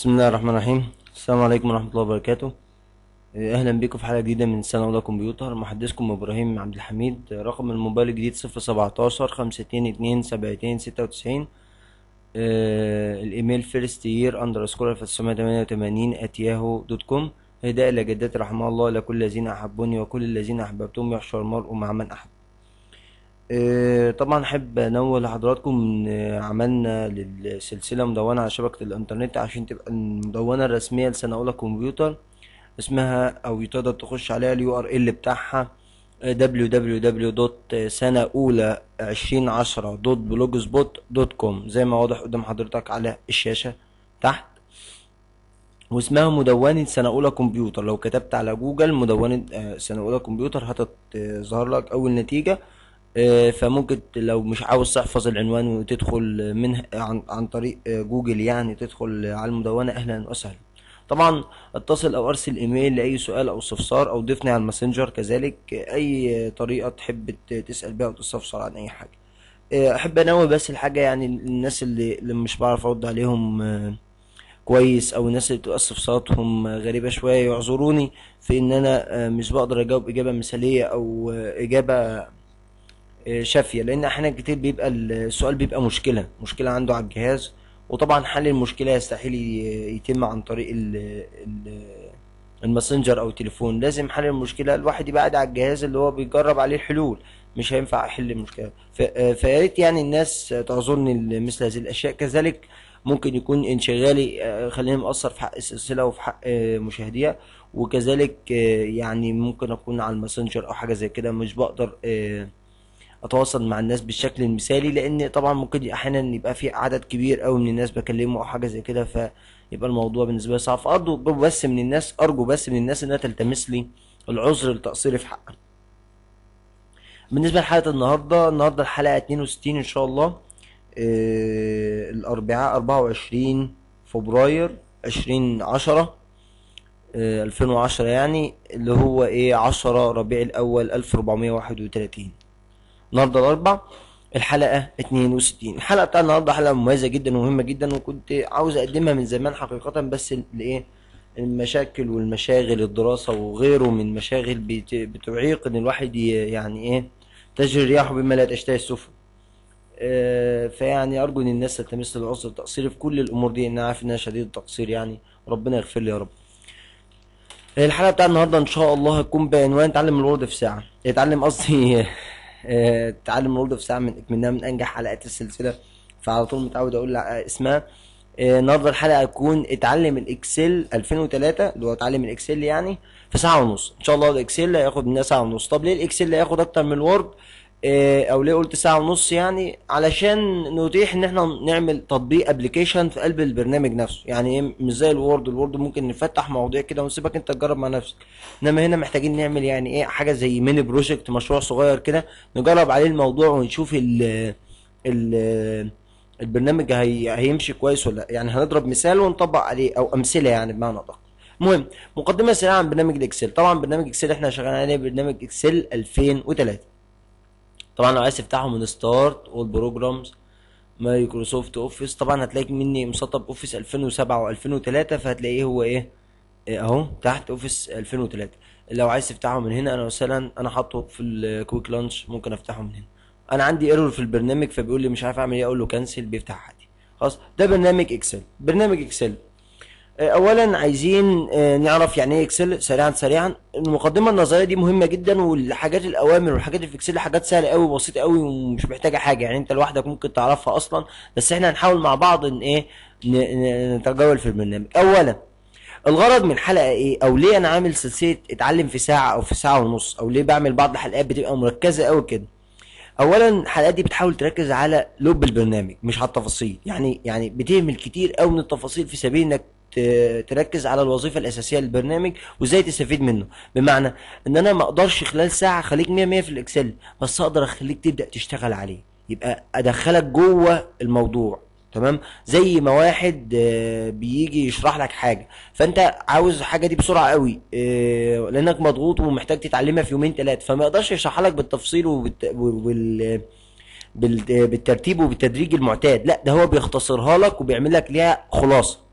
بسم الله الرحمن الرحيم السلام عليكم ورحمة الله وبركاته آه، أهلا بكم في حلقة جديدة من سنة أولى كمبيوتر محدثكم إبراهيم عبد الحميد آه، رقم الموبايل الجديد صفر سبعتاشر خمسة اتنين اتنين سبعتين ستة وتسعين الإيميل فيرست يير أندرسكور ألف تسعمية تمانية وتمانين أت ياهو دوت كوم هداء إلى جدات رحمه الله إلى كل الذين أحبوني وكل الذين أحببتهم يحشر المرء مع من أحب آه، طبعا احب انوه لحضراتكم ان آه، عملنا للسلسله مدونه على شبكه الانترنت عشان تبقى المدونه الرسميه لسنه اولى كمبيوتر اسمها او تقدر تخش عليها اليو ار ال بتاعها www.سنه-اولى-2010.blogspot.com زي ما واضح قدام حضرتك على الشاشه تحت واسمها مدونة سنة أولى كمبيوتر لو كتبت على جوجل مدونة آه، سنة أولى كمبيوتر هتظهر لك أول نتيجة آه، فممكن ت- لو مش عاوز تحفظ العنوان وتدخل منها عن, عن طريق آه، جوجل يعني تدخل على المدونة أهلا وسهلا طبعا اتصل أو أرسل إيميل لأي سؤال أو استفسار أو ضيفني على الماسنجر كذلك آه، أي طريقة تحب ت- تسأل بيها أو تستفسر عن أي حاجة آه، أحب أنوه بس الحاجة يعني الناس اللي, اللي مش بعرف أرد عليهم آه، كويس او الناس اللي بتبقى استفساراتهم غريبة شوية يعذروني في ان انا آه، مش بقدر اجاوب اجابة مثالية او آه، اجابة آه، شافية لان احيانا كتير بيبقى السؤال بيبقى مشكلة مشكلة عنده على الجهاز وطبعا حل المشكلة يستحيل ي- يتم عن طريق ال ال الماسنجر او التليفون لازم حل المشكلة الواحد يبقى قاعد على الجهاز اللي هو بيجرب عليه الحلول مش هينفع يحل المشكلة ف- آه، فيا ريت يعني الناس تعذرني لمثل هذه الاشياء كذلك ممكن يكون انشغالي آه، خليني مقصر في حق السلسلة وفي حق آه، مشاهديها وكذلك آه، يعني ممكن اكون على الماسنجر او حاجة زي كده مش بقدر آه، اتواصل مع الناس بالشكل المثالي لان طبعا ممكن احيانا يبقى في عدد كبير قوي من الناس بكلمه او حاجه زي كده فيبقى الموضوع بالنسبه لي صعب فارجو بس من الناس ارجو بس من الناس انها تلتمس لي العذر لتقصيري في حقها بالنسبه لحلقه النهارده النهارده الحلقه 62 ان شاء الله آه، الاربعاء 24 فبراير 2010 آه، 2010 يعني اللي هو ايه 10 ربيع الاول 1431 النهارده الاربع الحلقه 62 الحلقه بتاع النهارده حلقه مميزه جدا ومهمه جدا وكنت عاوز اقدمها من زمان حقيقه بس لايه المشاكل والمشاغل الدراسه وغيره من مشاغل بت- بتعيق ان الواحد ي- يعني ايه تجري رياحه بما لا تشتهي السفن آه، فيعني ارجو ان الناس تلتمس لي العذر التقصير في كل الامور دي ان انا عارف انها شديد التقصير يعني ربنا يغفر لي يا رب الحلقه بتاع النهارده ان شاء الله هتكون بعنوان تعلم الوورد في ساعه اتعلم قصدي آه، تعلم الوورد في ساعه من منها من انجح حلقات السلسله فعلى طول متعود اقول لع- اسمها آه، النهارده الحلقه هتكون اتعلم الاكسل 2003 اللي هو اتعلم الاكسل يعني في ساعه ونص ان شاء الله الاكسل هياخد مننا ساعه ونص طب ليه الاكسل هياخد اكتر من الوورد آه، او ليه قلت ساعه ونص يعني علشان نتيح ان احنا نعمل تطبيق ابلكيشن في قلب البرنامج نفسه يعني ايه مش زي الوورد الوورد ممكن نفتح مواضيع كده ونسيبك انت تجرب مع نفسك انما هنا محتاجين نعمل يعني ايه حاجه زي ميني بروجكت مشروع صغير كده نجرب عليه الموضوع ونشوف ال ال البرنامج هي هيمشي كويس ولا لا يعني هنضرب مثال ونطبق عليه او امثله يعني بمعنى ادق المهم مقدمه سريعه عن برنامج الاكسل طبعا برنامج اكسل احنا شغالين عليه برنامج اكسل 2003 طبعا لو عايز تفتحه من ستارت اول بروجرامز مايكروسوفت اوفيس طبعا هتلاقي مني مسطب اوفيس 2007 و2003 فهتلاقيه هو ايه إيه اهو تحت اوفيس 2003 لو عايز تفتحه من هنا انا مثلا انا حاطه في الكويك لانش ممكن افتحه من هنا انا عندي ايرور في البرنامج فبيقول لي مش عارف اعمل ايه اقول له كانسل بيفتح عادي خلاص ده برنامج اكسل برنامج اكسل آه، اولا عايزين آه، نعرف يعني ايه اكسل سريعا سريعا المقدمه النظريه دي مهمه جدا والحاجات الاوامر والحاجات اللي في اكسل حاجات سهله قوي وبسيطه قوي ومش محتاجه حاجه يعني انت لوحدك ممكن تعرفها اصلا بس احنا هنحاول مع بعض ان ايه ن- ن- نتجول في البرنامج اولا الغرض من الحلقه ايه او ليه انا عامل سلسله اتعلم في ساعه او في ساعه ونص او ليه بعمل بعض الحلقات بتبقى مركزه قوي كده اولا الحلقات دي بتحاول تركز على لب البرنامج مش على التفاصيل يعني يعني بتهمل كتير قوي من التفاصيل في سبيل انك ت- تركز على الوظيفه الاساسيه للبرنامج وازاي تستفيد منه بمعنى ان انا ما اقدرش خلال ساعه اخليك 100 100 في الاكسل بس اقدر اخليك تبدا تشتغل عليه يبقى ادخلك جوه الموضوع تمام زي ما واحد آه، بيجي يشرح لك حاجه فانت عاوز حاجه دي بسرعه قوي آه، لانك مضغوط ومحتاج تتعلمها في يومين ثلاثه فما يقدرش يشرحها لك بالتفصيل وبالت... وبال بال- بالترتيب وبالتدريج المعتاد لا ده هو بيختصرها لك وبيعمل لك ليها خلاصه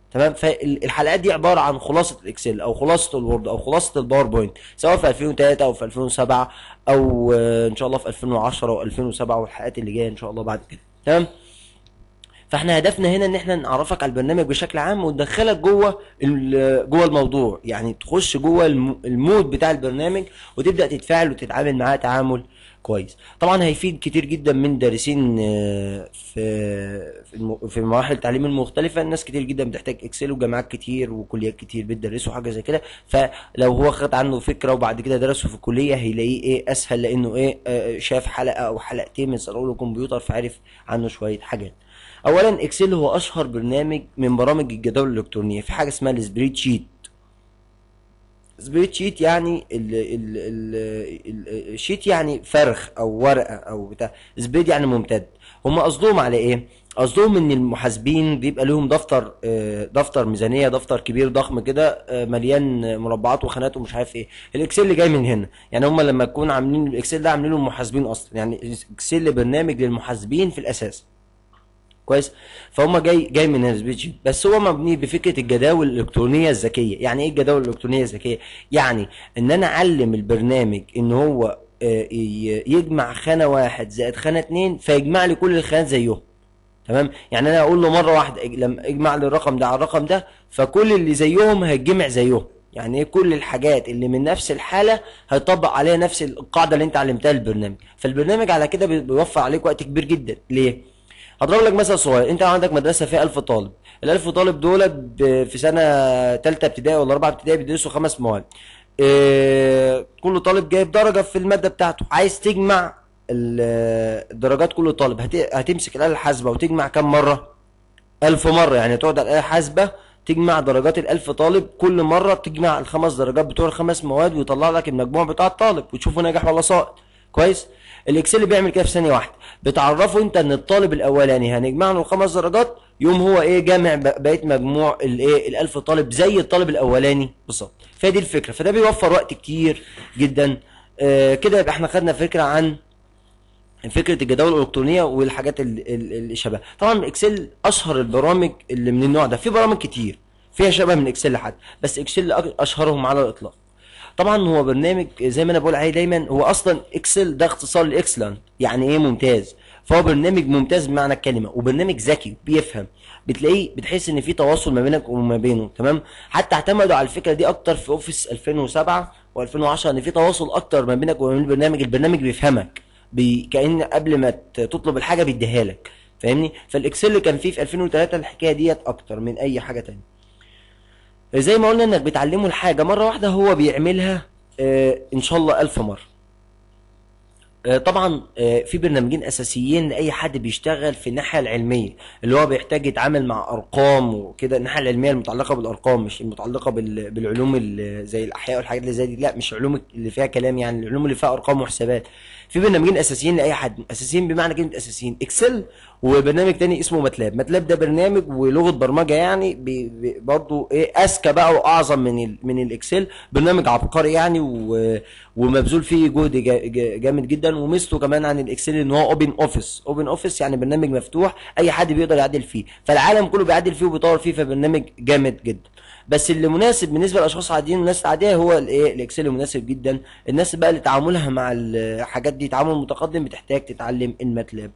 تمام فالحلقات دي عباره عن خلاصه الاكسل او خلاصه الوورد او خلاصه الباوربوينت سواء في 2003 او في 2007 او آه، ان شاء الله في 2010 و2007 والحلقات اللي جايه ان شاء الله بعد كده تمام فاحنا هدفنا هنا ان احنا نعرفك على البرنامج بشكل عام وندخلك جوه ال- جوه الموضوع يعني تخش جوه الم- المود بتاع البرنامج وتبدا تتفاعل وتتعامل معاه تعامل كويس طبعا هيفيد كتير جدا من دارسين آه، في في الم- في مراحل التعليم المختلفه الناس كتير جدا بتحتاج اكسل وجامعات كتير وكليات كتير بتدرسوا حاجه زي كده فلو هو خد عنه فكره وبعد كده درسه في الكليه هيلاقيه ايه اسهل لانه ايه آه، شاف حلقه او حلقتين من سنه كمبيوتر فعرف عنه شويه حاجات اولا اكسل هو اشهر برنامج من برامج الجداول الالكترونيه في حاجه اسمها السبريد شيت سبريد شيت يعني ال ال ال الشيت يعني فرخ او ورقه او بتاع سبريد يعني ممتد هم قصدهم على ايه قصدهم ان المحاسبين بيبقى لهم دفتر آه، دفتر ميزانيه دفتر كبير ضخم كده آه، مليان مربعات وخانات ومش عارف ايه الاكسل اللي جاي من هنا يعني هم لما يكون عاملين الاكسل ده عاملينه المحاسبين اصلا يعني اكسل برنامج للمحاسبين في الاساس كويس فهم جاي جاي من السبيتش بس هو مبني بفكره الجداول الالكترونيه الذكيه يعني ايه الجداول الالكترونيه الذكيه يعني ان انا اعلم البرنامج ان هو آه، ي- يجمع خانه واحد زائد خانه اتنين فيجمع لي كل الخانات زيهم تمام يعني انا اقول له مره واحده اج- لما اجمع لي الرقم ده على الرقم ده فكل اللي زيهم هيتجمع زيهم يعني ايه كل الحاجات اللي من نفس الحاله هيطبق عليها نفس القاعده اللي انت علمتها للبرنامج فالبرنامج على كده بي- بيوفر عليك وقت كبير جدا ليه هضرب لك مثل صغير انت عندك مدرسه فيها 1000 طالب ال 1000 طالب دول ب- في سنه ثالثه ابتدائي ولا رابعه ابتدائي بيدرسوا خمس مواد اه كل طالب جايب درجه في الماده بتاعته عايز تجمع ال- الدرجات كل طالب هت- هتمسك الاله الحاسبه وتجمع كام مره ألف مرة يعني تقعد على الآلة الحاسبة تجمع درجات الألف طالب كل مرة تجمع الخمس درجات بتوع الخمس مواد ويطلع لك المجموع بتاع الطالب وتشوفه ناجح ولا ساقط كويس الاكسل بيعمل كده في ثانيه واحده بتعرفه انت ان الطالب الاولاني هنجمع له الخمس درجات يوم هو ايه جامع ب- بقيه مجموع الايه الالف طالب زي الطالب الاولاني بالظبط فدي الفكره فده بيوفر وقت كتير جدا آه كده يبقى احنا خدنا فكره عن فكره الجداول الالكترونيه والحاجات ال- ال- اللي شبه طبعا اكسل اشهر البرامج اللي من النوع ده في برامج كتير فيها شبه من اكسل حد بس اكسل أك- اشهرهم على الاطلاق طبعا هو برنامج زي ما انا بقول عليه دايما هو اصلا اكسل ده اختصار لاكسلنت يعني ايه ممتاز فهو برنامج ممتاز بمعنى الكلمه وبرنامج ذكي بيفهم بتلاقيه بتحس ان في تواصل ما بينك وما بينه تمام حتى اعتمدوا على الفكره دي اكتر في اوفيس 2007 و2010 ان في تواصل اكتر ما بينك وما بين البرنامج البرنامج بيفهمك بي... كأن قبل ما ت- تطلب الحاجه بيديها لك فاهمني فالاكسل اللي كان فيه في 2003 الحكايه ديت اكتر من اي حاجه تانية زي ما قلنا انك بتعلمه الحاجه مره واحده هو بيعملها آه ان شاء الله ألف مره آه، طبعا آه، في برنامجين اساسيين لاي حد بيشتغل في الناحيه العلميه اللي هو بيحتاج يتعامل مع ارقام وكده الناحيه العلميه المتعلقه بالارقام مش المتعلقه بال- بالعلوم اللي زي الاحياء والحاجات اللي زي دي لا مش العلوم اللي فيها كلام يعني العلوم اللي فيها ارقام وحسابات في برنامجين اساسيين لاي حد اساسيين بمعنى كلمه اساسيين اكسل وبرنامج تاني اسمه ماتلاب ماتلاب ده برنامج ولغه برمجه يعني بي بي برضه ايه اذكى بقى واعظم من ال من الاكسل برنامج عبقري يعني و ومبذول فيه جهد جا- جا- جامد جدا وميزته كمان عن الاكسل ان هو اوبن اوفيس اوبن اوفيس يعني برنامج مفتوح اي حد بيقدر يعدل فيه فالعالم كله بيعدل فيه وبيطور فيه فبرنامج جامد جدا بس اللي مناسب بالنسبه للاشخاص العاديين والناس العاديه هو الايه الاكسل مناسب جدا الناس بقى اللي تعاملها مع الحاجات دي تعامل متقدم بتحتاج تتعلم الماتلاب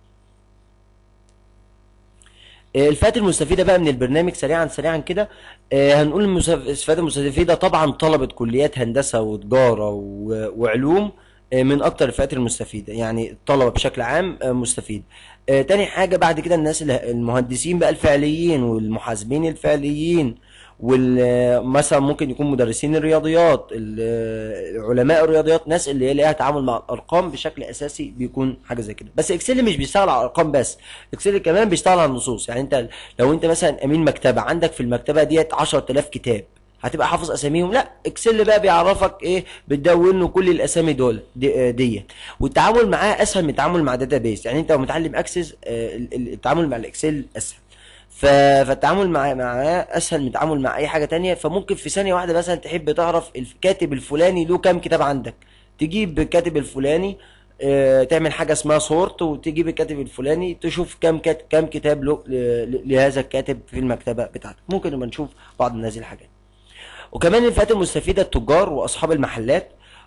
آه، الفئات المستفيدة بقى من البرنامج سريعا سريعا كده آه، هنقول المسف- الفئات المستفيدة طبعا طلبة كليات هندسة وتجارة و- وعلوم آه، من أكتر الفئات المستفيدة يعني الطلبة بشكل عام آه، مستفيد آه، تاني حاجة بعد كده الناس اللي- المهندسين بقى الفعليين والمحاسبين الفعليين ومثلا ممكن يكون مدرسين الرياضيات ال- علماء الرياضيات ناس اللي هي ليها تعامل مع الارقام بشكل اساسي بيكون حاجه زي كده بس اكسل مش بيشتغل على الارقام بس اكسل كمان بيشتغل على النصوص يعني انت لو انت مثلا امين مكتبه عندك في المكتبه ديت 10000 كتاب هتبقى حافظ اساميهم لا اكسل بقى بيعرفك ايه بتدون له كل الاسامي دول دي ديت والتعامل معاه اسهل من التعامل مع داتابيس يعني انت لو متعلم اكسس آه، ال- ال- التعامل مع الاكسل اسهل ف... فالتعامل مع معاه اسهل من التعامل مع اي حاجه تانية فممكن في ثانيه واحده مثلا تحب تعرف الكاتب الفلاني له كام كتاب عندك تجيب الكاتب الفلاني آه، تعمل حاجه اسمها سورت وتجيب الكاتب الفلاني تشوف كم كات كم كتاب له ل- لهذا الكاتب في المكتبه بتاعتك ممكن نبقى نشوف بعض من هذه الحاجات وكمان الفئات المستفيده التجار واصحاب المحلات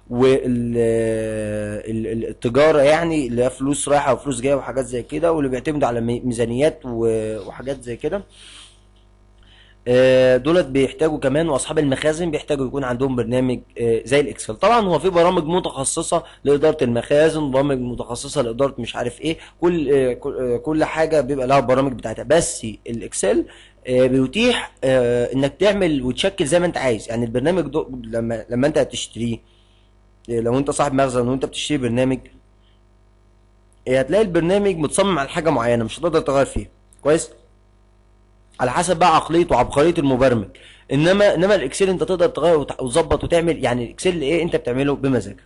والتجاره يعني اللي هي فلوس رايحه وفلوس جايه وحاجات زي كده واللي بيعتمدوا على مي- ميزانيات و- وحاجات زي كده آه، دولت بيحتاجوا كمان واصحاب المخازن بيحتاجوا يكون عندهم برنامج آه، زي الاكسل طبعا هو في برامج متخصصه لاداره المخازن برامج متخصصه لاداره مش عارف ايه كل آه، كل آه، كل حاجه بيبقى لها برامج بتاعتها بس الاكسل آه، بيتيح آه، انك تعمل وتشكل زي ما انت عايز يعني البرنامج ده لما لما انت هتشتريه آه، لو انت صاحب مخزن وانت بتشتري برنامج آه، هتلاقي البرنامج متصمم على حاجه معينه مش هتقدر تغير فيها كويس على حسب بقى عقليه وعبقريه المبرمج انما انما الاكسل انت تقدر تغير وت- وتظبط وتعمل يعني الاكسل ايه انت بتعمله بمزاجك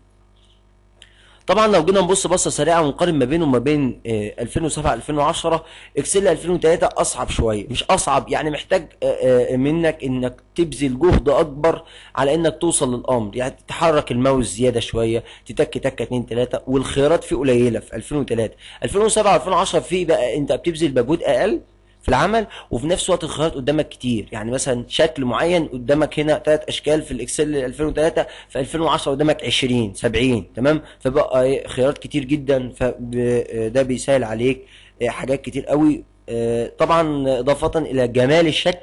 طبعا لو جينا نبص بصه سريعه ونقارن ما بينه وما بين آه، 2007 2010 اكسل 2003 اصعب شويه مش اصعب يعني محتاج آه، آه، منك انك تبذل جهد اكبر على انك توصل للامر يعني تحرك الماوس زياده شويه تتك تكه 2 3 والخيارات فيه قليله في 2003 2007 2010 فيه بقى انت بتبذل مجهود اقل في العمل وفي نفس الوقت الخيارات قدامك كتير يعني مثلا شكل معين قدامك هنا ثلاث اشكال في الاكسل 2003 في 2010 قدامك 20 70 تمام فبقى إيه خيارات كتير جدا فده بيسهل عليك إيه حاجات كتير قوي آه، طبعا اضافه الى جمال الشكل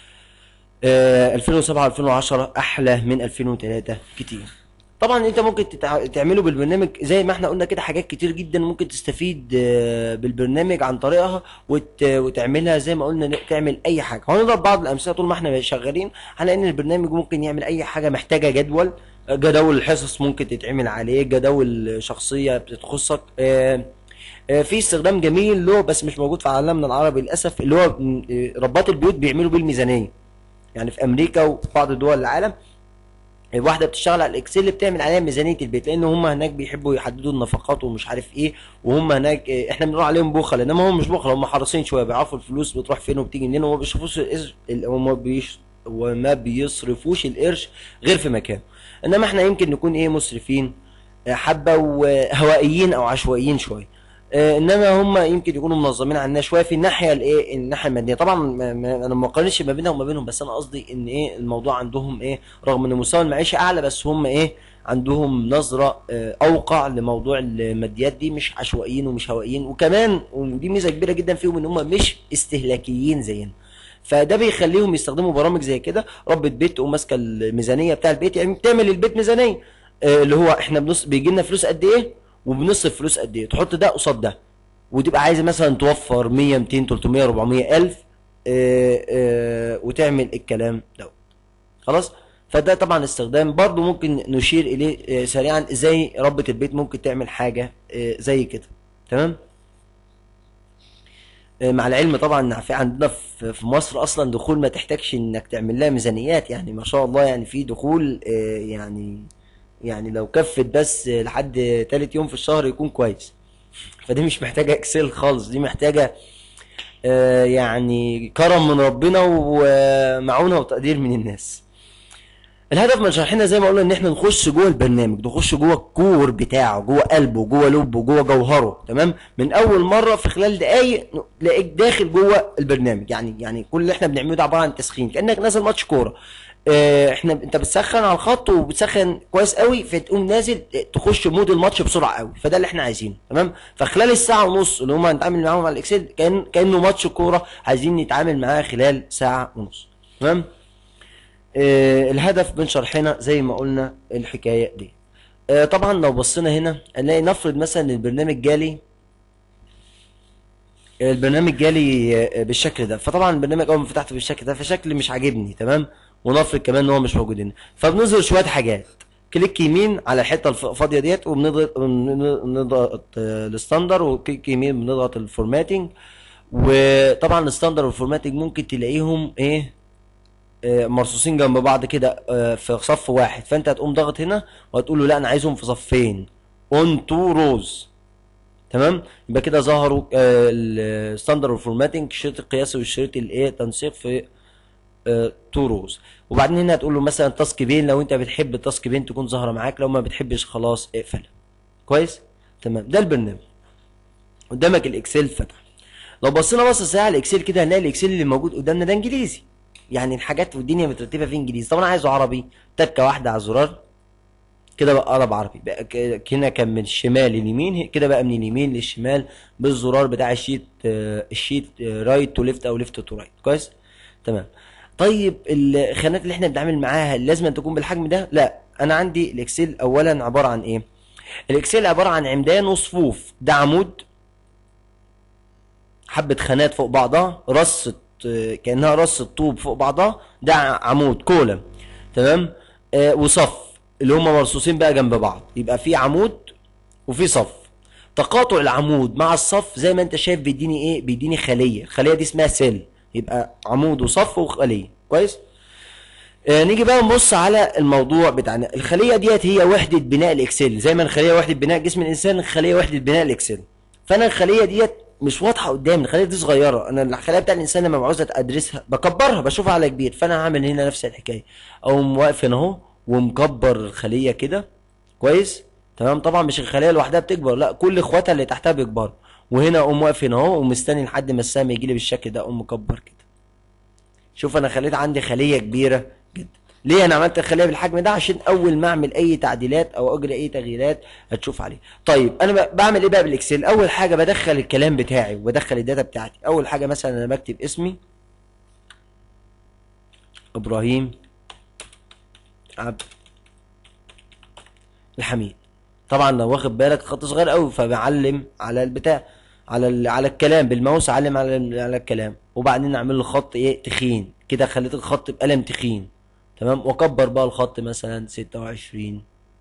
آه، 2007 2010 احلى من 2003 كتير طبعا انت ممكن تتع... تعمله بالبرنامج زي ما احنا قلنا كده حاجات كتير جدا ممكن تستفيد آه، بالبرنامج عن طريقها وت... وتعملها زي ما قلنا تعمل اي حاجه هنضرب بعض الامثله طول ما احنا شغالين هنلاقي ان البرنامج ممكن يعمل اي حاجه محتاجه جدول جداول الحصص ممكن تتعمل عليه جداول شخصيه بتخصك آه، آه، في استخدام جميل له بس مش موجود في عالمنا العربي للاسف اللي هو م، آه، ربات البيوت بيعملوا بيه الميزانيه يعني في امريكا وبعض دول العالم واحده بتشتغل على الاكسل بتعمل عليها ميزانيه البيت لان هم هناك بيحبوا يحددوا النفقات ومش عارف ايه وهم هناك إيه، احنا بنقول عليهم بخل انما هم مش بخل هم حريصين شويه بيعرفوا الفلوس بتروح فين وبتيجي منين وما بيشوفوش القرش ال- وما بيش وما بيصرفوش القرش غير في مكانه انما احنا يمكن نكون ايه مسرفين آه، حبه وهوائيين او عشوائيين شويه آه، انما هم يمكن يكونوا منظمين عنا شويه في الناحيه الايه الناحيه الماديه طبعا ما ما انا ما بقارنش ما بينها وما بينهم بس انا قصدي ان ايه الموضوع عندهم ايه رغم ان مستوى المعيشه اعلى بس هم ايه عندهم نظره آه، اوقع لموضوع الماديات دي مش عشوائيين ومش هوائيين وكمان ودي ميزه كبيره جدا فيهم ان هم مش استهلاكيين زينا فده بيخليهم يستخدموا برامج زي كده ربة بيت تقوم ماسكه الميزانيه بتاع البيت يعني بتعمل البيت ميزانيه آه، اللي هو احنا بنص بيجي لنا فلوس قد ايه وبنصرف فلوس قد ايه تحط ده قصاد ده وتبقى عايز مثلا توفر 100 200 300 400 الف آه، آه، وتعمل الكلام ده خلاص فده طبعا استخدام برضو ممكن نشير اليه آه، سريعا ازاي ربة البيت ممكن تعمل حاجة آه، زي كده تمام آه، مع العلم طبعا ان في عندنا في في مصر اصلا دخول ما تحتاجش انك تعمل لها ميزانيات يعني ما شاء الله يعني في دخول آه، يعني يعني لو كفت بس لحد تالت يوم في الشهر يكون كويس فدي مش محتاجة اكسل خالص دي محتاجة آه، يعني كرم من ربنا ومعونة وتقدير من الناس الهدف من شرحنا زي ما قلنا ان احنا نخش جوه البرنامج نخش جوه الكور بتاعه جوه قلبه جوه لبه جوه جوهره تمام من اول مره في خلال دقايق تلاقيك داخل جوه البرنامج يعني يعني كل اللي احنا بنعمله ده عباره عن تسخين كانك نازل ماتش كوره اه احنا انت بتسخن على الخط وبتسخن كويس قوي فتقوم نازل تخش مود الماتش بسرعه قوي فده اللي احنا عايزينه تمام فخلال الساعه ونص اللي هم هنتعامل معاهم على الاكسل كان كانه ماتش كوره عايزين نتعامل معاه خلال ساعه ونص تمام آه، الهدف من شرحنا زي ما قلنا الحكايه دي آه، طبعا لو بصينا هنا هنلاقي نفرض مثلا إن البرنامج جالي البرنامج جالي آه، بالشكل ده فطبعا البرنامج اول ما فتحته بالشكل ده فشكل مش عاجبني تمام ونفرض كمان ان هو مش موجود هنا فبنظهر شويه حاجات كليك يمين على الحته الف- الفاضيه ديت وبنضغط بنضغط آه، الستاندر وكليك يمين بنضغط الفورماتنج وطبعا الستاندر والفورماتنج ممكن تلاقيهم ايه آه، مرصوصين جنب بعض كده آه، في صف واحد فانت هتقوم ضاغط هنا وهتقول له لا انا عايزهم في صفين اون تو روز تمام يبقى كده ظهروا الستاندر والفورماتنج الشريط القياسي والشريط الايه تنسيق في تو روز وبعدين هنا هتقول له مثلا تاسك بين لو انت بتحب التاسك بين تكون ظاهره معاك لو ما بتحبش خلاص اقفل كويس تمام ده البرنامج قدامك الاكسل فتح لو بصينا بصه سريعه على الاكسل كده هنلاقي الاكسل اللي موجود قدامنا ده انجليزي يعني الحاجات والدنيا مترتبه فيه انجليزي طب انا عايزه عربي تكه واحده على الزرار كده بقى قلب عربي بقى ك- هنا كان من الشمال لليمين كده بقى من اليمين للشمال بالزرار بتاع الشيت آه، الشيت رايت تو ليفت او ليفت تو رايت كويس تمام طيب الخانات اللي احنا بنتعامل معاها لازم أن تكون بالحجم ده لا انا عندي الاكسل اولا عباره عن ايه الاكسل عباره عن عمدان وصفوف ده عمود حبة خانات فوق بعضها رصة آه، كأنها رصة طوب فوق بعضها ده ع- عمود كولم تمام آه وصف اللي هم مرصوصين بقى جنب بعض يبقى في عمود وفي صف تقاطع العمود مع الصف زي ما انت شايف بيديني ايه بيديني خلية الخلية دي اسمها سيل يبقى عمود وصف وخلية كويس آه نيجي بقى نبص على الموضوع بتاعنا الخليه ديت هي وحده بناء الاكسل زي ما الخليه وحده بناء جسم الانسان الخليه وحده بناء الاكسل فانا الخليه ديت مش واضحه قدامي الخليه دي صغيره انا الخليه بتاع الانسان لما بعوز ادرسها بكبرها بشوفها على كبير فانا هعمل هنا نفس الحكايه اقوم واقف هنا اهو ومكبر الخليه كده كويس تمام طبعا مش الخليه لوحدها بتكبر لا كل اخواتها اللي تحتها بيكبروا وهنا اقوم واقف هنا اهو ومستني لحد ما السهم يجي لي بالشكل ده اقوم مكبر كده شوف انا خليت عندي خليه كبيره جدا ليه انا عملت الخليه بالحجم ده عشان اول ما اعمل اي تعديلات او اجري اي تغييرات هتشوف عليه طيب انا ب- بعمل ايه بقى بالاكسل اول حاجه بدخل الكلام بتاعي وبدخل الداتا بتاعتي اول حاجه مثلا انا بكتب اسمي ابراهيم عبد الحميد طبعا لو واخد بالك خط صغير قوي فبعلم على البتاع على ال... على الكلام بالماوس اعلم على ال- على الكلام وبعدين اعمل له خط ايه تخين كده خليت الخط بقلم تخين تمام واكبر بقى الخط مثلا 26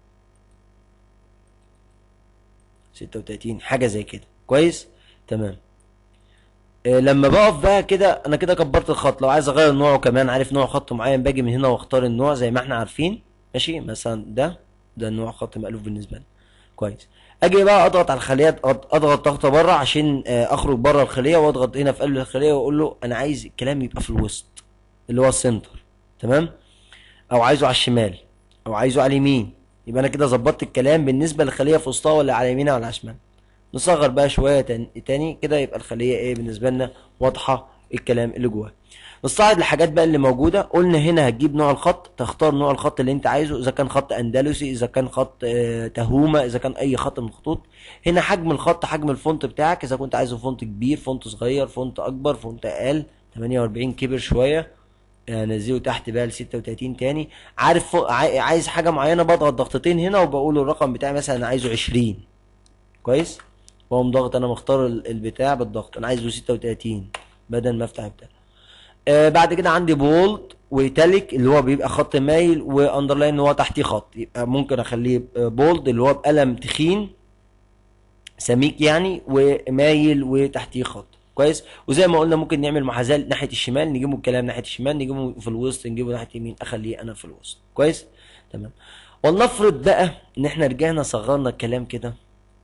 36 حاجه زي كده كويس تمام إيه لما بقف بقى كده انا كده كبرت الخط لو عايز اغير نوعه كمان عارف نوع خط معين باجي من هنا واختار النوع زي ما احنا عارفين ماشي مثلا ده ده نوع خط مألوف بالنسبه لنا كويس اجي بقى اضغط على الخليه اضغط أضغط ضغطه بره عشان آه، اخرج بره الخليه واضغط هنا في قلب الخليه واقول له انا عايز الكلام يبقى في الوسط اللي هو السنتر تمام او عايزه على الشمال او عايزه على اليمين يبقى انا كده ظبطت الكلام بالنسبه للخليه في وسطها ولا على يمينها ولا على شمالها نصغر بقى شويه تاني, تاني كده يبقى الخليه ايه بالنسبه لنا واضحه الكلام اللي جواها نستعرض الحاجات بقى اللي موجوده قلنا هنا هتجيب نوع الخط تختار نوع الخط اللي انت عايزه اذا كان خط اندلسي اذا كان خط آه، تهومه اذا كان اي خط من الخطوط هنا حجم الخط حجم الفونت بتاعك اذا كنت عايزه فونت كبير فونت صغير فونت اكبر فونت اقل 48 كبر شويه انزله تحت بقى ل 36 تاني عارف فوق عاي- عايز حاجه معينه بضغط ضغطتين هنا وبقول الرقم بتاعي مثلا انا عايزه 20 كويس واقوم ضغط انا مختار ال- البتاع بالضغط انا عايزه 36 بدل ما افتح بتاع آه بعد كده عندي بولد ويتاليك اللي هو بيبقى خط مايل واندرلاين اللي هو تحتيه خط يبقى ممكن اخليه بولد اللي هو بقلم تخين سميك يعني ومايل وتحتيه خط كويس وزي ما قلنا ممكن نعمل محاذاه ناحيه الشمال نجيبه الكلام ناحيه الشمال نجيبه في الوسط نجيبه ناحيه اليمين اخليه انا في الوسط كويس تمام ولنفرض بقى ان احنا رجعنا صغرنا الكلام كده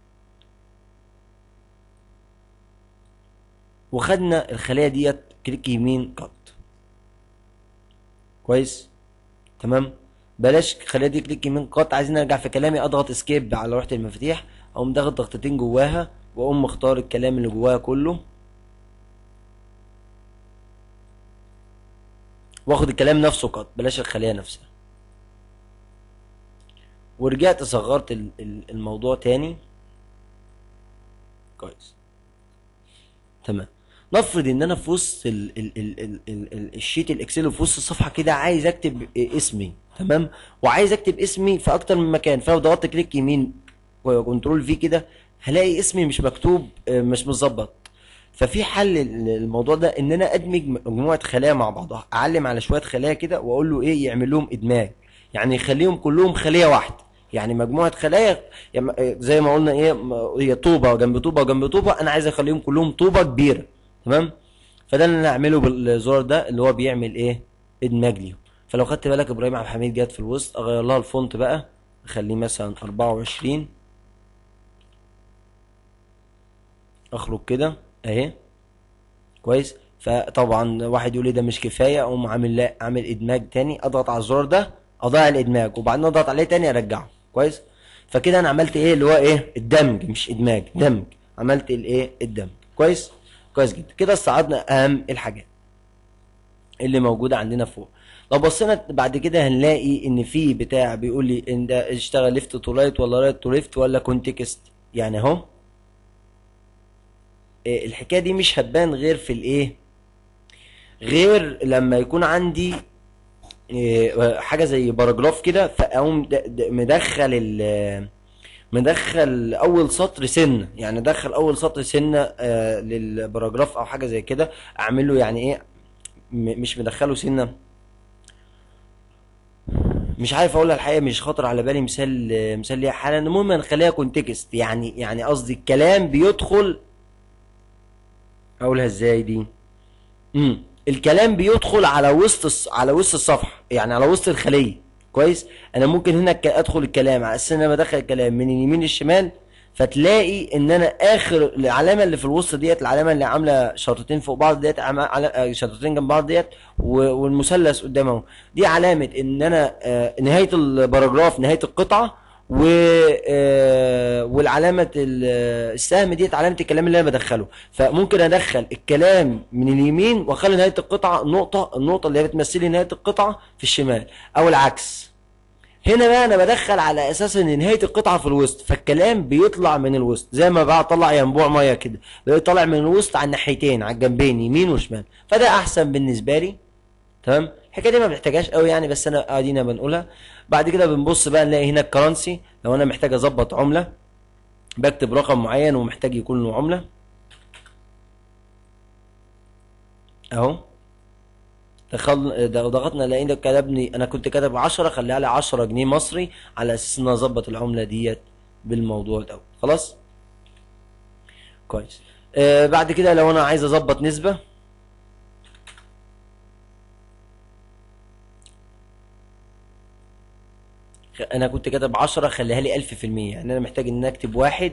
وخدنا الخليه ديت كليك يمين قط كويس تمام بلاش الخليه دي كليك يمين قط عايزين ارجع في كلامي اضغط اسكيب على لوحه المفاتيح اقوم ضاغط ضغطتين جواها واقوم مختار الكلام اللي جواها كله واخد الكلام نفسه قط بلاش الخليه نفسها ورجعت صغرت ال- ال- الموضوع تاني كويس تمام نفرض ان انا في وسط ال ال ال ال ال ال الشيت الاكسل في وسط الصفحه كده عايز اكتب اسمي تمام وعايز اكتب اسمي في اكتر من مكان فلو ضغطت كليك يمين وكنترول في كده هلاقي اسمي مش مكتوب آه، مش متظبط ففي حل للموضوع ده ان انا ادمج مجموعه خلايا مع بعضها اعلم على شويه خلايا كده واقول له ايه يعمل لهم ادماج يعني يخليهم كلهم خليه واحده يعني مجموعه خلايا يعني زي ما قلنا ايه م- هي طوبه جنب طوبه جنب طوبه انا عايز اخليهم كلهم طوبه كبيره تمام فده اللي انا اعمله بالزرار ده اللي هو بيعمل ايه ادماج ليهم فلو خدت بالك ابراهيم عبد الحميد جت في الوسط اغير لها الفونت بقى اخليه مثلا 24 اخرج كده اهي كويس فطبعا واحد يقول لي ده مش كفايه اقوم عامل لا اعمل ادماج تاني اضغط على الزرار ده اضيع الادماج وبعدين اضغط عليه تاني ارجعه كويس فكده انا عملت ايه اللي هو ايه الدمج مش ادماج دمج عملت الايه الدمج كويس كويس جدا كده استعرضنا اهم الحاجات اللي موجوده عندنا فوق لو بصينا بعد كده هنلاقي ان في بتاع بيقول لي ان ده اشتغل ليفت تو رايت ولا رايت تو ليفت ولا كونتكست يعني اهو إيه الحكايه دي مش هتبان غير في الايه غير لما يكون عندي إيه حاجه زي باراجراف كده فاقوم د- د- مدخل ال مدخل اول سطر سنه يعني ادخل اول سطر سنه آه للباراجراف او حاجه زي كده اعمل له يعني ايه م- مش مدخله سنه مش عارف اقولها الحقيقه مش خاطر على بالي مثال مثال ليها حالا المهم نخليها كونتكست يعني يعني قصدي الكلام بيدخل اقولها ازاي دي امم الكلام بيدخل على وسط الص... على وسط الصفحه يعني على وسط الخليه كويس انا ممكن هنا ك- ادخل الكلام على اساس ان انا بدخل الكلام من اليمين للشمال فتلاقي ان انا اخر العلامه اللي في الوسط ديت العلامه اللي عامله شرطتين فوق بعض ديت عم- عل- آه، شرطتين جنب بعض ديت و- والمثلث قدام اهو دي علامه ان انا آه، نهايه الباراجراف نهايه القطعه و آه، والعلامه ال- السهم ديت علامه الكلام اللي انا بدخله فممكن ادخل الكلام من اليمين واخلي نهايه القطعه نقطه النقطه اللي هي بتمثل لي نهايه القطعه في الشمال او العكس هنا بقى انا بدخل على اساس ان نهايه القطعه في الوسط فالكلام بيطلع من الوسط زي ما بقى طلع ينبوع ميه كده بيطلع من الوسط على الناحيتين على الجنبين يمين وشمال فده احسن بالنسبه لي تمام الحكايه دي ما بنحتاجهاش قوي يعني بس انا ادينا بنقولها بعد كده بنبص بقى نلاقي هنا الكرنسي لو انا محتاج اظبط عمله بكتب رقم معين ومحتاج يكون له عمله اهو دخل ده- ضغطنا لقينا كتبني انا كنت كاتب 10 خليها لي 10 جنيه مصري على اساس ان أنا اظبط العمله ديت بالموضوع ده خلاص كويس آه بعد كده لو انا عايز اظبط نسبه خ- انا كنت كاتب 10 خليها لي 1000% يعني انا محتاج ان انا اكتب واحد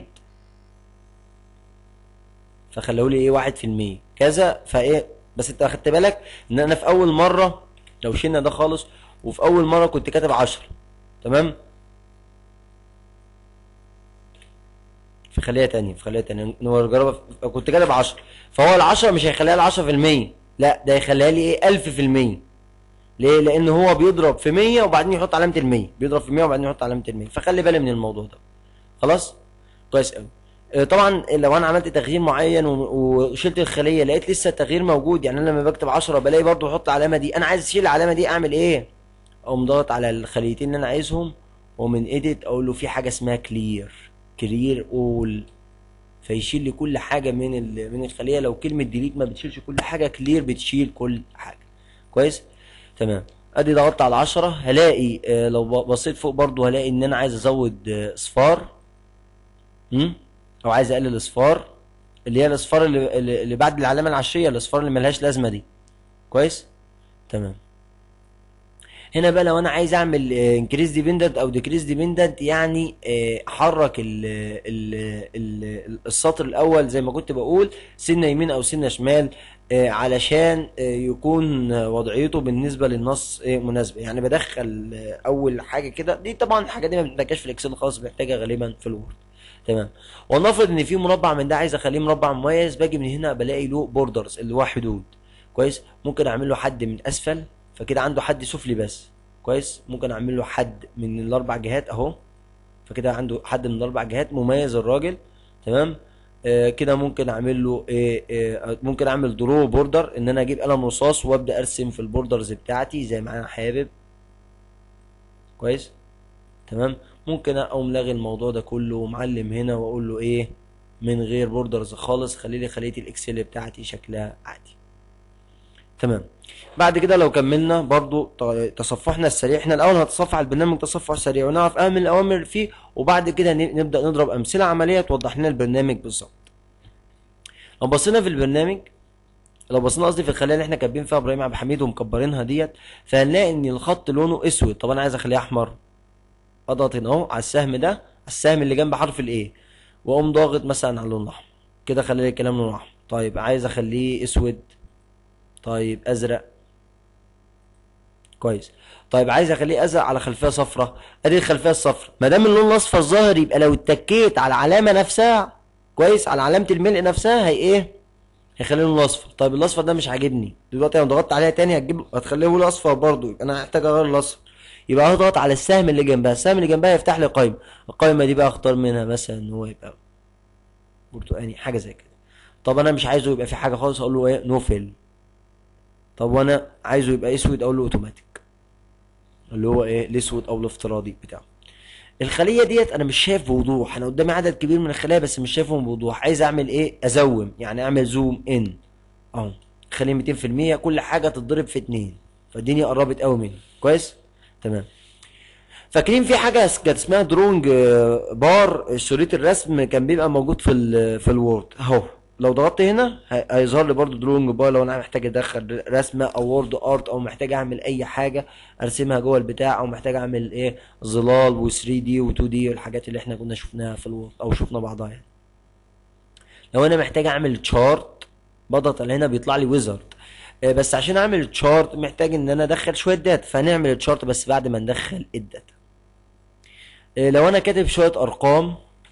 فخلوه لي ايه واحد في المية كذا فايه بس انت اخدت بالك ان انا في اول مرة لو شلنا ده خالص وفي اول مرة كنت كاتب عشرة تمام في خلية تانية في خلية تانية نجربها في- كنت كاتب عشرة فهو العشرة مش هيخليها العشرة في المية لا ده هيخليها لي ايه الف في المية ليه لان هو بيضرب في مية وبعدين يحط علامة المية بيضرب في مية وبعدين يحط علامة المية فخلي بالي من الموضوع ده خلاص كويس قوي آه، طبعا لو انا عملت تغيير معين و- وشلت الخليه لقيت لسه التغيير موجود يعني انا لما بكتب 10 بلاقي برضو احط العلامه دي انا عايز اشيل العلامه دي اعمل ايه اقوم ضغط على الخليتين اللي انا عايزهم ومن ايديت اقول له في حاجه اسمها كلير كلير اول فيشيل لي كل حاجه من ال- من الخليه لو كلمه ديليت ما بتشيلش كل حاجه كلير بتشيل كل حاجه كويس تمام ادي ضغطت على 10 هلاقي آه، لو ب- بصيت فوق برضو هلاقي ان انا عايز ازود آه، اصفار امم او عايز اقلل اصفار اللي هي الاصفار اللي, اللي اللي بعد العلامه العشريه الاصفار اللي ملهاش لازمه دي كويس تمام هنا بقى لو انا عايز اعمل انكريز ديبندنت او ديكريز ديبندنت يعني آه، احرك ال ال ال السطر الاول زي ما كنت بقول سنه يمين او سنه شمال آه، علشان آه، يكون آه، وضعيته بالنسبه للنص آه، مناسبه يعني بدخل آه، اول حاجه كده دي طبعا الحاجه دي ما بنحتاجهاش في الاكسل خالص بنحتاجها غالبا في الوورد تمام ولنفرض ان في مربع من ده عايز اخليه مربع مميز باجي من هنا بلاقي له بوردرز اللي هو حدود كويس ممكن اعمل له حد من اسفل فكده عنده حد سفلي بس كويس ممكن اعمل له حد من الاربع جهات اهو فكده عنده حد من الاربع جهات مميز الراجل تمام آه كده ممكن اعمل له إيه إيه ممكن اعمل درو بوردر ان انا اجيب قلم رصاص وابدا ارسم في البوردرز بتاعتي زي ما انا حابب كويس تمام ممكن اقوم لاغي الموضوع ده كله ومعلم هنا واقول له ايه من غير بوردرز خالص خلي لي خليه الاكسل بتاعتي شكلها عادي تمام بعد كده لو كملنا برضو ت- تصفحنا السريع احنا الاول هنتصفح البرنامج تصفح سريع ونعرف اهم الاوامر فيه وبعد كده ن- نبدا نضرب امثله عمليه توضح لنا البرنامج بالظبط لو بصينا في البرنامج لو بصينا قصدي في الخليه اللي احنا كاتبين فيها ابراهيم عبد الحميد ومكبرينها ديت فهنلاقي ان الخط لونه اسود طب انا عايز اخليه احمر اضغط هنا اهو على السهم ده على السهم اللي جنب حرف الايه واقوم ضاغط مثلا على اللون الاحمر كده خلي لي الكلام لونه احمر طيب عايز اخليه اسود طيب ازرق كويس طيب عايز اخليه ازرق على خلفيه صفراء ادي الخلفيه الصفراء ما دام اللون الاصفر ظاهر يبقى لو اتكيت على العلامه نفسها كويس على علامه الملء نفسها هي ايه هيخليه لون اصفر طيب الاصفر ده مش عاجبني دلوقتي لو ضغطت عليها تاني هتجيب هتخليه لون اصفر برضه يبقى انا هحتاج اغير الاصفر يبقى هضغط على السهم اللي جنبها السهم اللي جنبها يفتح لي قائمه القائمه دي بقى اختار منها مثلا ان هو يبقى برتقاني حاجه زي كده طب انا مش عايزه يبقى في حاجه خالص اقول له ايه نو فيل طب وانا عايزه يبقى اسود اقول له اوتوماتيك اللي هو ايه الاسود او الافتراضي بتاعه الخليه ديت انا مش شايف بوضوح انا قدامي عدد كبير من الخلايا بس مش شايفهم بوضوح عايز اعمل ايه ازوم يعني اعمل زوم ان اهو خليه 200% كل حاجه تتضرب في اتنين فالدنيا قربت قوي مني كويس تمام فاكرين في حاجه كانت اسمها درونج بار شريط الرسم كان بيبقى موجود في ال في الوورد اهو لو ضغطت هنا هي- هيظهر لي برضو درونج بار لو انا محتاج ادخل رسمه او وورد ارت او محتاج اعمل اي حاجه ارسمها جوه البتاع او محتاج اعمل ايه ظلال و3 دي و2 دي والحاجات اللي احنا كنا شفناها في الوورد او شفنا بعضها يعني لو انا محتاج اعمل تشارت بضغط على هنا بيطلع لي ويزارد بس عشان اعمل تشارت محتاج ان انا ادخل شويه داتا فنعمل التشارت بس بعد ما ندخل الداتا آه، لو انا كاتب شويه ارقام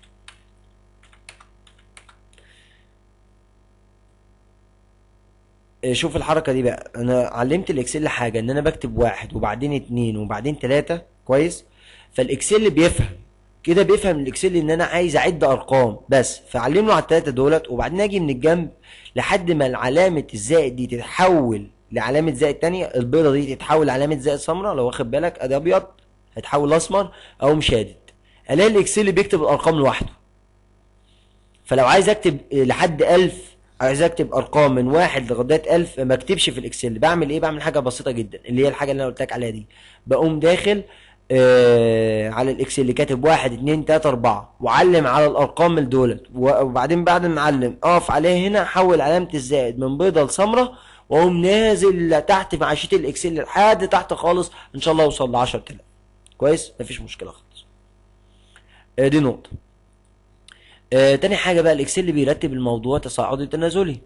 آه، شوف الحركه دي بقى انا علمت الاكسل حاجه ان انا بكتب واحد وبعدين اتنين وبعدين تلاته كويس فالاكسل بيفهم كده بيفهم الاكسل ان انا عايز اعد ارقام بس فعلم له على التلاته دولت وبعدين اجي من الجنب لحد ما علامه الزائد دي تتحول لعلامه زائد تانية البيضه دي تتحول لعلامه زائد سمراء لو واخد بالك ادي ابيض هيتحول لاسمر او مشادد الاقي الاكسل بيكتب الارقام لوحده فلو عايز اكتب لحد 1000 عايز اكتب ارقام من واحد لغايه 1000 ما اكتبش في الاكسل بعمل ايه بعمل حاجه بسيطه جدا اللي هي الحاجه اللي انا قلت لك عليها دي بقوم داخل آه على الاكسل اللي كاتب واحد اتنين تلاته اربعه وعلم على الارقام من دولت وبعدين بعد ما اعلم اقف عليها هنا احول علامه الزائد من بيضه لسمراء واقوم نازل تحت مع شيت الاكسل لحد تحت خالص ان شاء الله اوصل ل 10000 كويس مفيش مشكله خالص آه دي نقطه آه تاني حاجة بقى الإكسل بيرتب الموضوع تصاعدي تنازلي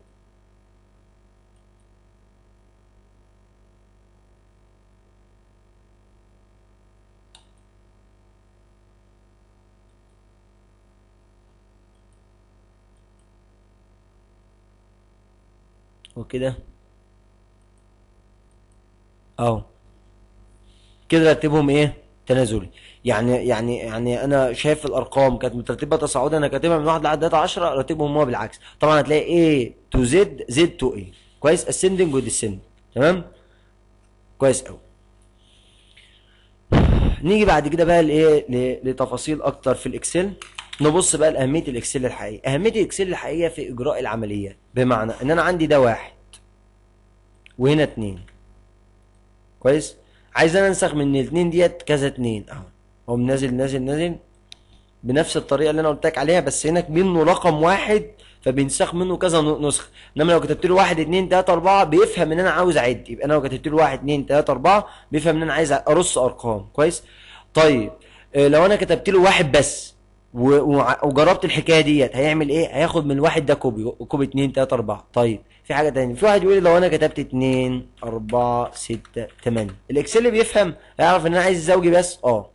وكده اهو كده رتبهم ايه تنازلي يعني يعني يعني انا شايف الارقام كانت مترتبه تصاعدي انا كاتبها من واحد لحد 10 رتبهم هو بالعكس طبعا هتلاقي A تو Z Z تو A كويس ascending و descending تمام كويس قوي نيجي بعد كده بقى لايه ل- لتفاصيل اكتر في الاكسل نبص بقى لاهميه الاكسل الحقيقيه اهميه الاكسل الحقيقيه في اجراء العمليات بمعنى ان انا عندي ده واحد وهنا اتنين كويس عايز انا انسخ من الاتنين ديت كذا اتنين اهو هو نازل نازل نازل بنفس الطريقه اللي انا قلت لك عليها بس هنا منه رقم واحد فبينسخ منه كذا ن- نسخه انما لو كتبت له واحد اتنين تلاته اربعه بيفهم ان انا عاوز اعد يبقى انا لو كتبت له واحد اتنين تلاته اربعه بيفهم ان انا عايز ارص ارقام كويس طيب آه، لو انا كتبت له واحد بس و- وع- وجربت الحكايه ديت هيعمل ايه هياخد من الواحد ده كوبي كوبي اتنين تلاته اربعه طيب في حاجه تانية في واحد يقول لي لو انا كتبت اتنين اربعه سته تمانيه الاكسل بيفهم هيعرف ان انا عايز زوجي بس اه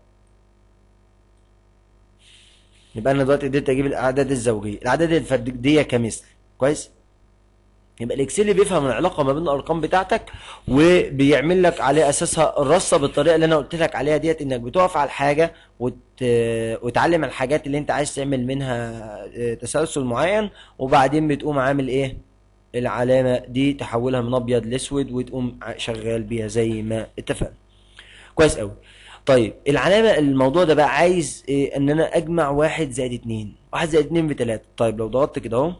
يبقى انا دلوقتي قدرت اجيب الاعداد الزوجيه الاعداد الفرديه كمثل كويس يبقى الاكسل بيفهم العلاقه ما بين الارقام بتاعتك وبيعمل لك على اساسها الرصه بالطريقه اللي انا قلت لك عليها ديت انك بتقف على الحاجه وت... وتعلم الحاجات اللي انت عايز تعمل منها آه، تسلسل معين وبعدين بتقوم عامل ايه العلامه دي تحولها من ابيض لاسود وتقوم ع- شغال بيها زي ما اتفقنا كويس قوي طيب العلامة الموضوع ده بقى عايز إيه ان انا اجمع واحد زائد اتنين واحد زائد اتنين بتلاتة طيب لو ضغطت كده اهو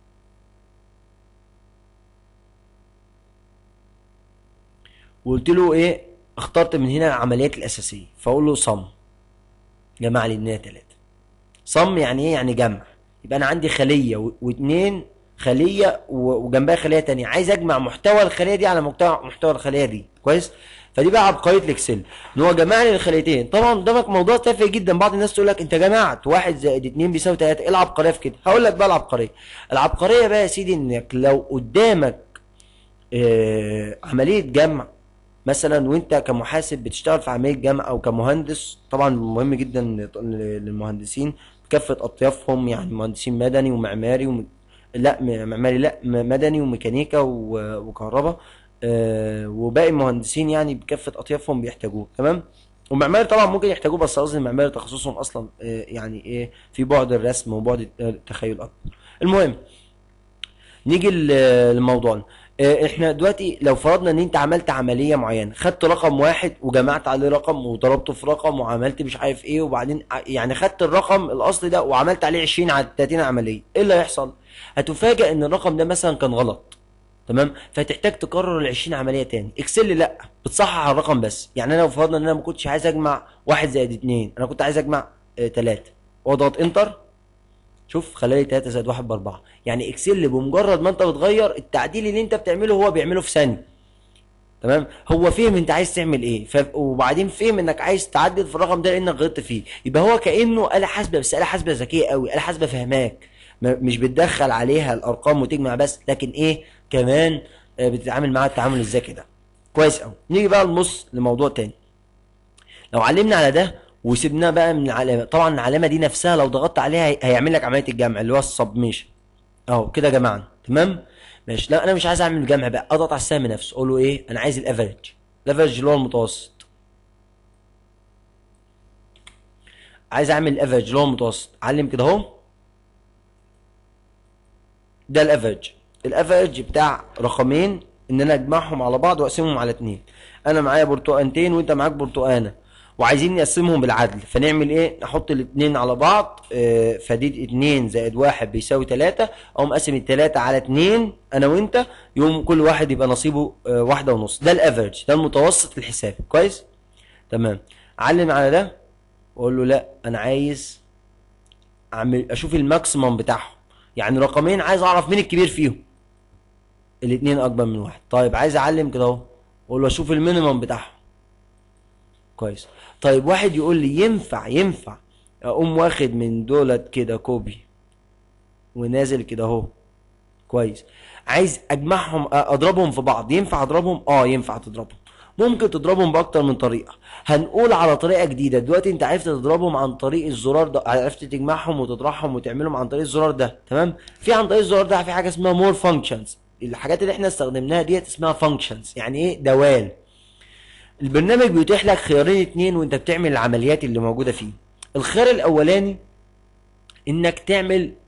وقلت له ايه اخترت من هنا العمليات الاساسية فاقول له صم جمع لي اتنين تلاتة صم يعني ايه يعني جمع يبقى انا عندي خلية و- واتنين خلية و- وجنبها خلية تانية عايز اجمع محتوى الخلية دي على محتوى محتوى الخلية دي كويس فدي بقى عبقرية الاكسل ان هو جمع لي الخليتين طبعا قدامك موضوع تافه جدا بعض الناس تقول لك انت جمعت واحد زائد اتنين بيساوي تلاتة ايه العبقرية في كده هقول لك بقى العبقرية العبقرية بقى يا سيدي انك لو قدامك آه عملية جمع مثلا وانت كمحاسب بتشتغل في عمليه جمع او كمهندس طبعا مهم جدا للمهندسين كافه اطيافهم يعني مهندسين مدني ومعماري وم... لا م- معماري لا م- مدني وميكانيكا و- وكهرباء آه، وباقي المهندسين يعني بكافه اطيافهم بيحتاجوه تمام ومعماري طبعا ممكن يحتاجوه بس قصدي المعماري تخصصهم اصلا آه، يعني ايه في بعد الرسم وبعد التخيل اكتر المهم نيجي ل- لموضوعنا آه، احنا دلوقتي لو فرضنا ان انت عملت عمليه معينه خدت رقم واحد وجمعت عليه رقم وضربته في رقم وعملت مش عارف ايه وبعدين ع- يعني خدت الرقم الاصلي ده وعملت عليه 20 على 30 عمليه ايه اللي هيحصل هتفاجئ ان الرقم ده مثلا كان غلط تمام فتحتاج تكرر ال 20 عمليه تاني اكسل لا بتصحح على الرقم بس يعني انا لو فرضنا ان انا ما كنتش عايز اجمع واحد زائد اتنين انا كنت عايز اجمع آه تلاته واضغط انتر شوف خلالي 3 زائد 1 باربعه يعني اكسل بمجرد ما انت بتغير التعديل اللي انت بتعمله هو بيعمله في ثانيه تمام هو فهم انت عايز تعمل ايه ف... وبعدين فهم انك عايز تعدل في الرقم ده لانك غلطت فيه يبقى هو كانه آلة حاسبة بس آلة حاسبة ذكية قوي آلة حاسبة فهماك ما- مش بتدخل عليها الارقام وتجمع بس لكن ايه كمان آه، بتتعامل معاها التعامل الذكي ده كويس قوي نيجي بقى نبص لموضوع تاني لو علمنا على ده وسيبناه بقى من العلامه طبعا العلامه دي نفسها لو ضغطت عليها هي- هيعمل لك عمليه الجمع اللي هو السبميشن اهو كده جمعنا تمام ماشي لا انا مش عايز اعمل جمع بقى اضغط على السهم نفسه اقول له ايه انا عايز الافريج الافريج اللي هو المتوسط عايز اعمل الافريج اللي هو المتوسط علم كده اهو ده الافريج الافريج بتاع رقمين ان انا اجمعهم على بعض واقسمهم على اتنين انا معايا برتقانتين وانت معاك برتقانه وعايزين نقسمهم بالعدل فنعمل ايه نحط الاتنين على بعض آه، فدي اتنين زائد واحد بيساوي تلاتة اقوم قاسم التلاتة على اتنين انا وانت يوم كل واحد يبقى نصيبه آه، واحدة ونص ده الافريج ده المتوسط الحسابي كويس تمام علم على ده واقول له لا انا عايز اعمل اشوف الماكسيمم بتاعهم يعني رقمين عايز اعرف مين الكبير فيهم الاتنين اكبر من واحد طيب عايز اعلم كده اهو اقول له اشوف المينيمم بتاعهم كويس طيب واحد يقول لي ينفع ينفع اقوم واخد من دولت كده كوبي ونازل كده اهو كويس عايز اجمعهم أ- اضربهم في بعض ينفع اضربهم اه ينفع تضربهم ممكن تضربهم باكتر من طريقه هنقول على طريقه جديده دلوقتي انت عرفت تضربهم عن طريق الزرار ده عرفت تجمعهم وتطرحهم وتعملهم عن طريق الزرار ده تمام في عن طريق الزرار ده في حاجه اسمها مور فانكشنز الحاجات اللي احنا استخدمناها ديت اسمها فانكشنز يعني ايه دوال البرنامج بيتيح لك خيارين اتنين وانت بتعمل العمليات اللي موجوده فيه الخيار الاولاني انك تعمل